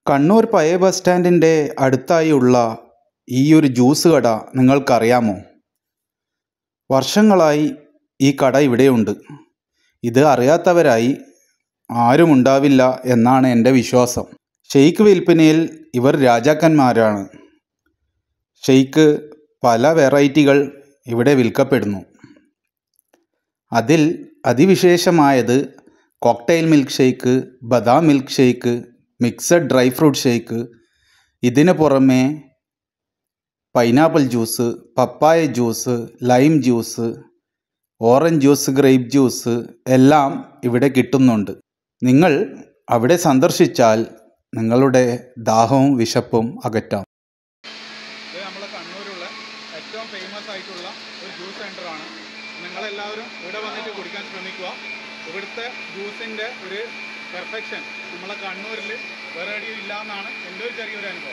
കണ്ണൂർ പഴയ ബസ് സ്റ്റാൻഡിൻ്റെ അടുത്തായുള്ള ഈ ഒരു ജ്യൂസ് കട നിങ്ങൾക്കറിയാമോ വർഷങ്ങളായി ഈ കട ഇവിടെയുണ്ട് ഇത് അറിയാത്തവരായി ആരുമുണ്ടാവില്ല എന്നാണ് എൻ്റെ വിശ്വാസം ഷെയ്ക്ക് വിൽപ്പനയിൽ ഇവർ രാജാക്കന്മാരാണ് ഷെയ്ക്ക് പല വെറൈറ്റികൾ ഇവിടെ വിൽക്കപ്പെടുന്നു അതിൽ അതിവിശേഷമായത് cocktail milk shake badam milk shake mixed dry fruit shake ഇതിന് പുറമെ pineapple juice papaya juice lime juice orange juice grape juice എല്ലാം ഇവിടെ കിട്ടുന്നുണ്ട് നിങ്ങൾ അവിടെ സന്ദർശിച്ചാൽ നിങ്ങളുടെ ദാഹവും വിശപ്പും അകറ്റാം ഇത് നമ്മളെ കണ്ണൂരുള്ള ഏറ്റവും ഫേമസ് ആയിട്ടുള്ള ഒരു ജ്യൂസ് സെൻ്ററാണ് നിങ്ങളെല്ലാവരും ഇവിടെ വന്നിട്ട് കുടിക്കാൻ ശ്രമിക്കുക ഇവിടുത്തെ ജ്യൂസിൻ്റെ ഒരു പെർഫെക്ഷൻ നമ്മളെ കണ്ണൂരിൽ വേറെ എവിടെയും ഇല്ല എന്നാണ് എൻ്റെ ഒരു ചെറിയൊരു അനുഭവം